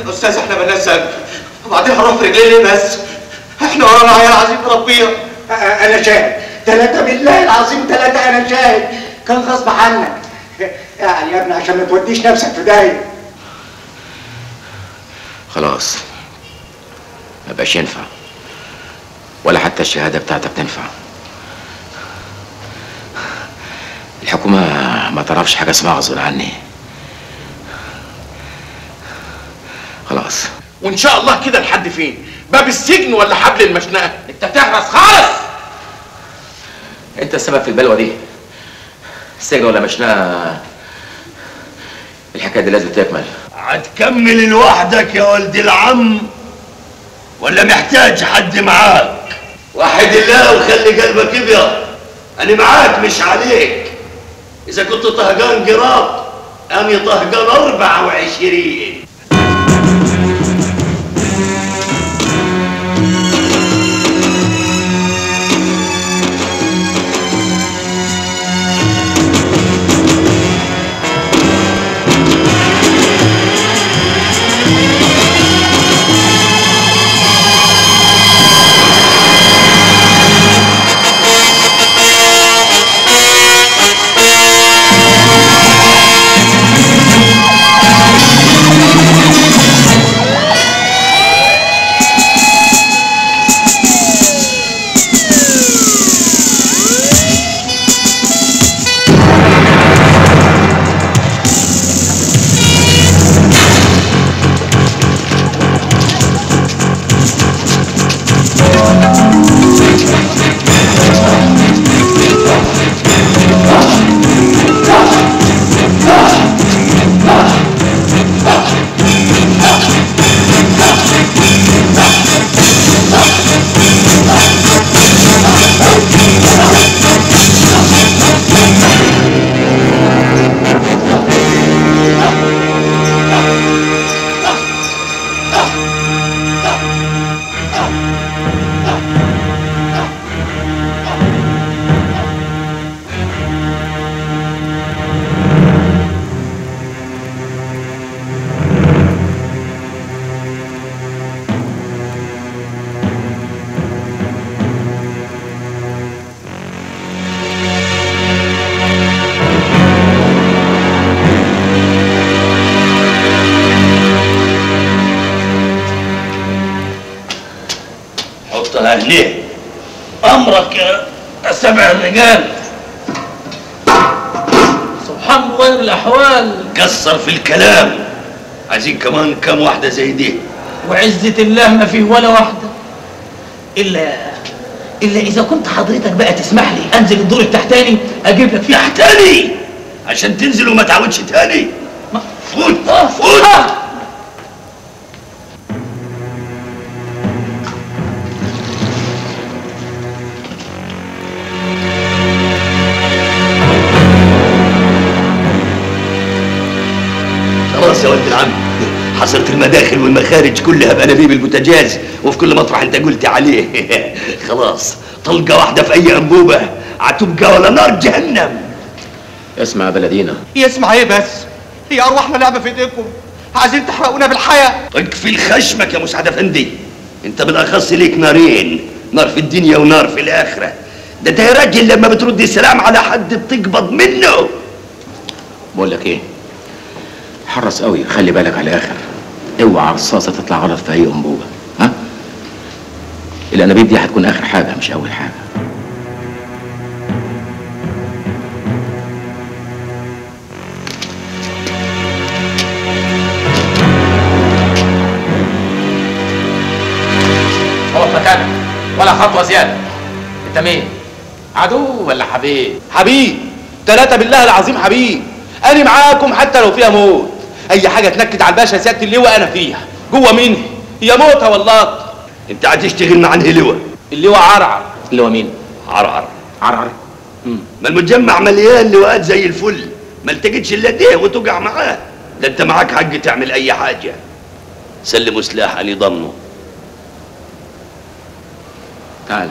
استاذ احنا مالناش ذنب وبعدين هنروح في رجلين ليه بس احنا ورانا عيال عايزين نربيها انا شاهد ثلاثة بالله العظيم ثلاثة انا شاهد كان غصب عنك يعني يا ابني عشان ما توديش نفسك في داهية خلاص ما بقاش ينفع ولا حتى الشهادة بتاعتك تنفع الحكومة ما تعرفش حاجة اسمها غصب عني خلاص وان شاء الله كده لحد فين باب السجن ولا حبل المشنقه انت تحرص خالص انت السبب في البلوه دي السجن ولا مشناها الحكايه دي لازم تكمل هتكمل لوحدك يا ولد العم ولا محتاج حد معاك وحد الله وخلي قلبك ابيض انا معاك مش عليك اذا كنت طهقان قراط اني طهقان اربعة وعشرين حطها هنا امرك يا سبع الرجال سبحان مغير الاحوال قصر في الكلام عايزين كمان كم واحدة زي دي وعزة الله ما فيه ولا واحدة إلا إلا إذا كنت حضرتك بقى تسمح لي أنزل الدور التحتاني أجيب لك فيه تحتاني عشان تنزل وما تعودش تاني فوت فوت خلاص يا ولد العم حصرت المداخل والمخارج كلها بانابيب البوتاجاز وفي كل مطرح انت قلت عليه خلاص طلقه واحده في اي انبوبه هتبقى ولا نار جهنم اسمع يا بلدينا يسمع ايه بس هي ارواحنا لعبه في ايديكم عايزين تحرقونا بالحياه اقفل خشمك يا مسعد افندي انت بالاخص ليك نارين نار في الدنيا ونار في الاخره ده انت يا راجل لما بترد السلام على حد بتقبض منه بقول لك ايه حرص قوي خلي بالك على الاخر اوعى رصاصه تطلع غلط في اي انبوبه ها الانابيب دي هتكون اخر حاجه مش اول حاجه هو في مكانك ولا خطوه زياده انت مين عدو ولا حبيب حبيب ثلاثة بالله العظيم حبيب أنا معاكم حتى لو فيها موت أي حاجة تنكد على الباشا سيادة اللواء أنا فيها جوه مني هي موتة والله انت هتشتغل مع انهي لواء اللواء عرعر اللواء مين عرعر عرعر ما المجمع مليان لواءات زي الفل ما التقتش الا ده وتقع معاه ده انت معاك حق تعمل اي حاجه سلموا سلاح اني ضمنه تعال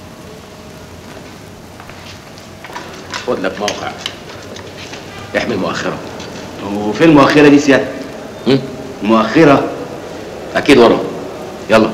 خد لك موقع احمل مؤخره وفين المؤخرة دي سيادة؟ المؤخرة اكيد ورا يلا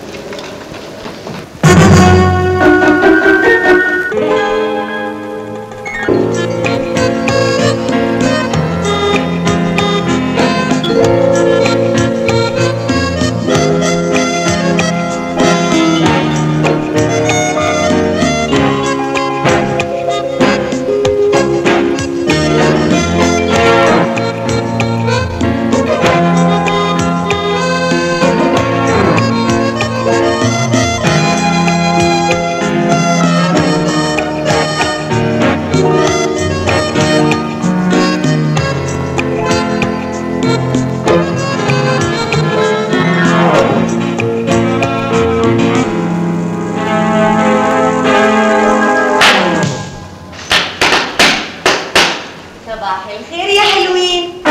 صباح الخير يا حلوين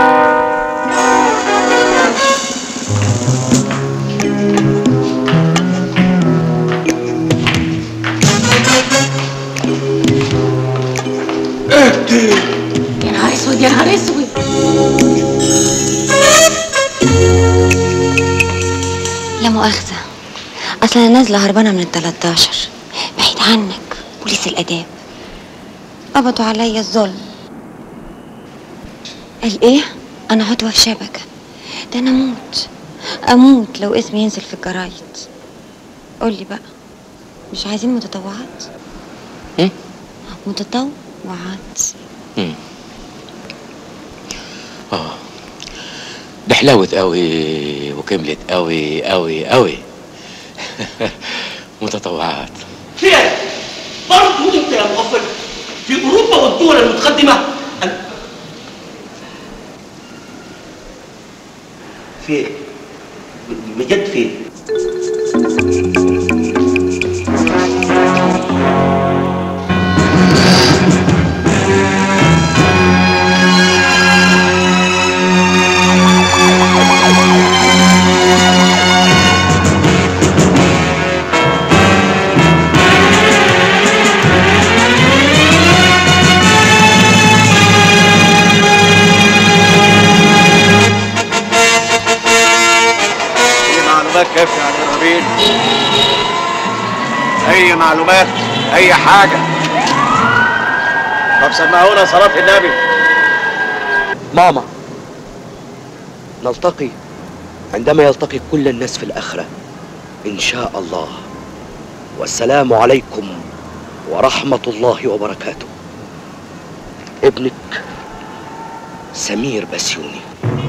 يا نهار اسود يا نهار اسود لا مؤاخذة أصل أنا نازلة هربانة من ال 13 بعيد عنك بوليس الآداب قبضوا عليا الظلم قال إيه؟ أنا عضوة في شبكة ده أنا أموت أموت لو اسمي ينزل في الجرايد قولي بقى مش عايزين متطوعات؟ إيه؟ متطوعات مم. اه ده حلاوت قوي وكملت قوي قوي قوي متطوعات فين؟ برضه انت يا مغفل في اوروبا والدول المتقدمه أن- فين؟ بجد فين؟ اي معلومات كافيه عن الارهابيين اي معلومات اي حاجه طب سمعونا صلاه النبي ماما نلتقي عندما يلتقي كل الناس في الآخرة إن شاء الله والسلام عليكم ورحمة الله وبركاته ابنك سمير بسيوني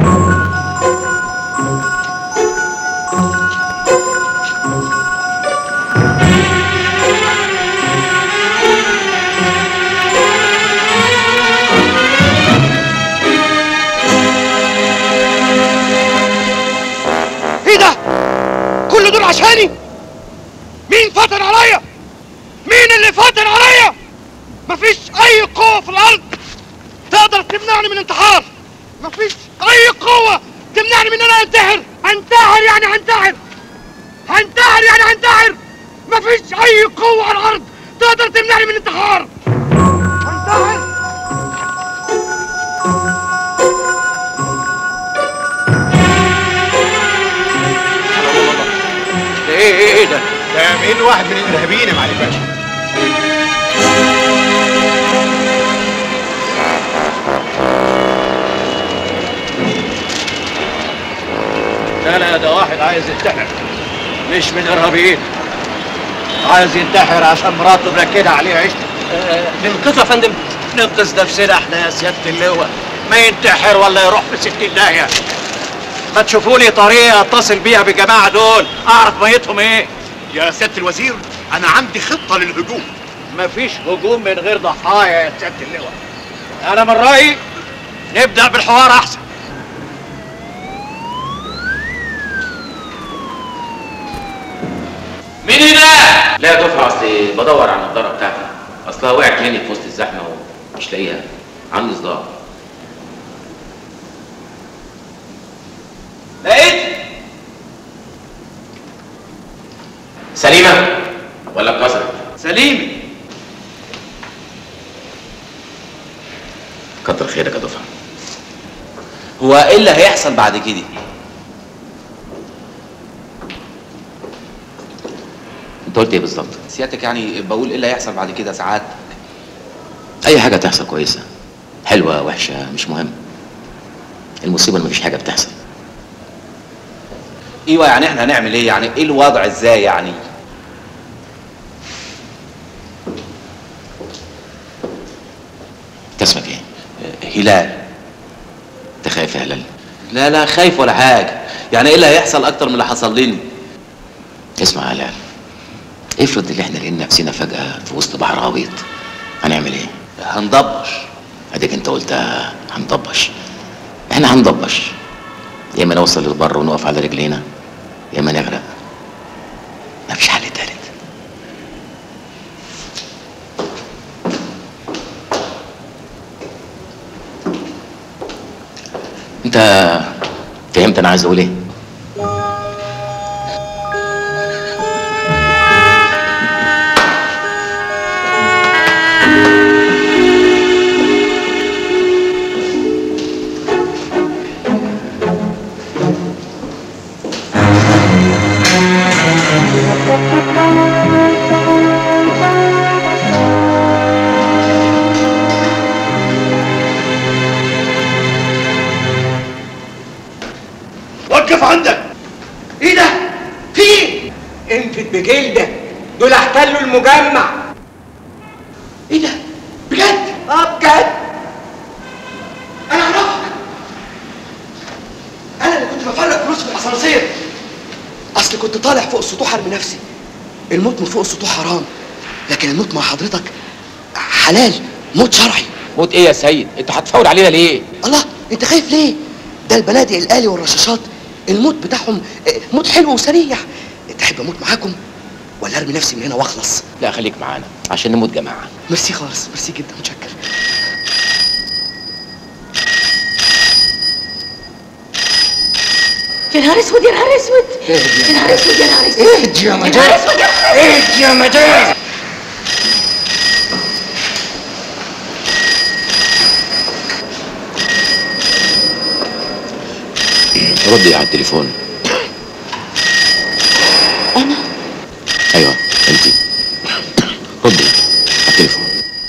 ايه ده؟ كل دول عشاني؟ مين فتن عليا؟ مين اللي فتن عليا؟ مفيش أي قوة في الأرض تقدر تمنعني من الانتحار مفيش أي قوة تمنعني من إن أنا أنتحر أنتحر يعني هنتحر هنتحر يعني هنتحر مفيش أي قوة على الأرض تقدر تمنعني من الانتحار هنتحر ده ايه ايه ايه ده؟ ده بايد واحد من الارهابيين يا معالي باشا لا لا ده واحد عايز ينتحر مش من الارهابيين عايز ينتحر عشان مراته مركده عليه عيشته ننقذه يا فندم ننقذ نفسنا احنا يا سياده اللواء ما ينتحر ولا يروح في ستين داهيه ما تشوفوا لي طريقه اتصل بيها بالجماعه دول اعرف ميتهم ايه يا سياده الوزير انا عندي خطه للهجوم مفيش هجوم من غير ضحايا يا سياده اللواء انا من رايي نبدا بالحوار احسن مين هنا؟ لا يا دفعة اصل بدور على النضارة بتاعتي اصلها وقعت مني في وسط الزحمة ومش لاقيها عندي صداع لقيت سليمة ولا اتكسرت؟ سليم كتر خيرك يا دفعة هو ايه اللي هيحصل بعد كده قلت ايه بالظبط سيادتك يعني بقول ايه اللي هيحصل بعد كده ساعات اي حاجه تحصل كويسه حلوه وحشه مش مهم المصيبه ان مفيش حاجه بتحصل ايوه يعني احنا هنعمل ايه يعني ايه الوضع ازاي يعني انت اسمك ايه هلال انت خايف يا هلال لا لا خايف ولا حاجه يعني ايه اللي هيحصل اكتر من اللي حصل لنا اسمع يا هلال افرض ان احنا لقينا نفسنا فجاه في وسط بحر غويط هنعمل ايه هنضبش اديك انت قلتها هنضبش احنا هنضبش يا اما نوصل للبر ونقف على رجلينا يا اما نغرق مفيش حل تالت انت فهمت انا عايز اقول ايه وقف عندك ايه ده في ايه انفت بجلدك دول احتلوا المجمع ايه ده بجد اه بجد انا اعرفك انا اللي كنت بفرق فلوس في الاسانسير اصل كنت طالع فوق السطوح ارمي نفسي الموت من فوق السطوح حرام لكن الموت مع حضرتك حلال موت شرعي موت ايه يا سيد انت هتفاول علينا ليه الله انت خايف ليه ده البنادق الالي والرشاشات الموت بتاعهم آه، موت حلو وسريع تحب اموت معاكم ولا ارمي نفسي من هنا واخلص لا خليك معانا عشان نموت جماعه ميرسي خالص ميرسي جدا متشكر يا نهار اسود يا نهار اسود يا نهار اسود يا نهار اسود اهدي يا يا نهار مدام اسود يا نهار اسود اهدي يا مدام ردي على التليفون انا ايوه انت ردي على التليفون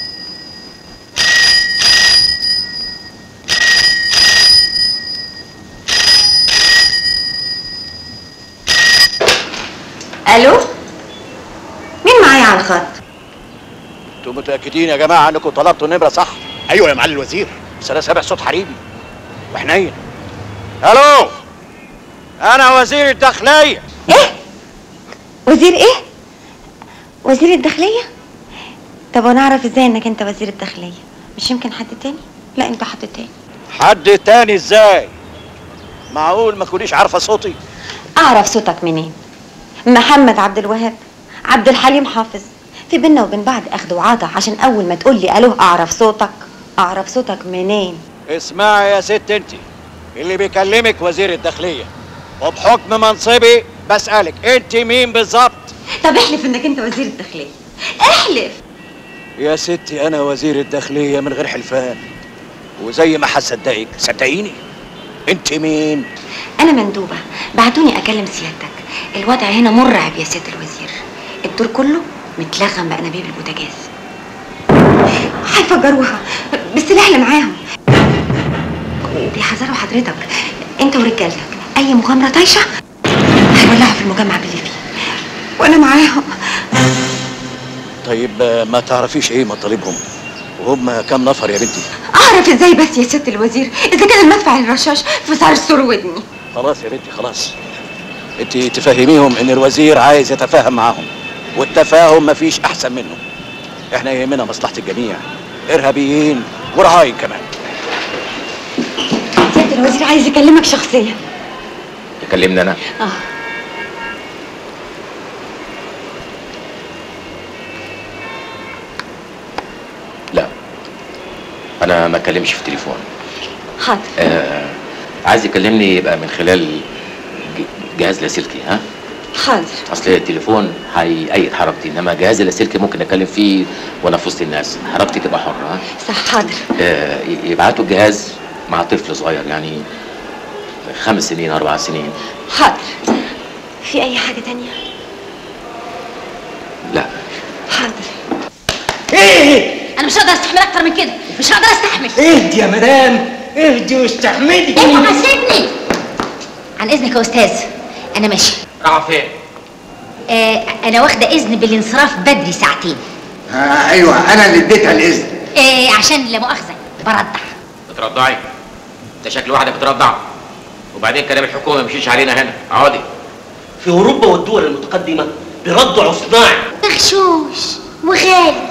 الو مين معايا على الخط انتوا متاكدين يا جماعه انكم طلبتوا النمره صح ايوه يا معالي الوزير بس انا سامع صوت حريمي وحنين الو انا وزير الداخليه ايه وزير ايه وزير الداخليه طب وانا اعرف ازاي انك انت وزير الداخليه مش يمكن حد تاني لا انت حد تاني حد تاني ازاي معقول ما تكونيش عارفه صوتي اعرف صوتك منين محمد عبد الوهاب عبد الحليم حافظ في بينا وبين بعض اخد وعطا عشان اول ما تقول لي الو اعرف صوتك اعرف صوتك منين اسمعي يا ست انت اللي بيكلمك وزير الداخليه وبحكم منصبي بسالك انت مين بالظبط طب احلف انك انت وزير الداخليه احلف يا ستي انا وزير الداخليه من غير حلفان وزي ما هصدقك صدقيني انت مين انا مندوبه بعتوني اكلم سيادتك الوضع هنا مرعب يا سياده الوزير الدور كله متلغم بانابيب البوتاجاز هيفجروها بالسلاح اللي معاهم بيحذروا حضرتك انت ورجالتك اي مغامره طايشه هيولعوا في المجمع باللي فيه وانا معاهم طيب آه، ما تعرفيش ايه مطالبهم وهم كام نفر يا بنتي اعرف ازاي بس يا سياده الوزير اذا كان المدفع الرشاش في صرصور ودني خلاص يا بنتي خلاص انت تفهميهم ان الوزير عايز يتفاهم معاهم والتفاهم مفيش احسن منه احنا يهمنا مصلحه الجميع ارهابيين ورهاين كمان سياده الوزير عايز يكلمك شخصيا تكلمني انا اه لا انا ما اتكلمش في التليفون حاضر آه عايز يكلمني يبقى من خلال ج- جهاز لاسلكي ها حاضر اصل التليفون هيأيد حركتي انما جهاز اللاسلكي ممكن اتكلم فيه وانا في وسط الناس حركتي تبقى حره ها صح حاضر آه ي- يبعتوا الجهاز مع طفل صغير يعني خمس سنين اربع سنين حاضر في اي حاجه تانية ايه انا مش هقدر استحمل اكتر من كده مش هقدر استحمل اهدي يا مدام اهدي واستحملي اوعى سيبني عن اذنك يا استاذ انا ماشي راح فين؟ آه انا واخده اذن بالانصراف بدري ساعتين آه ايوه انا اللي اديتها الاذن آه عشان لا مؤاخذه برضع بترضعي ده شكل واحدة بترضع وبعدين كلام الحكومة ما يمشيش علينا هنا عادي في اوروبا والدول المتقدمه بيرضعوا صناعي مغشوش وغالي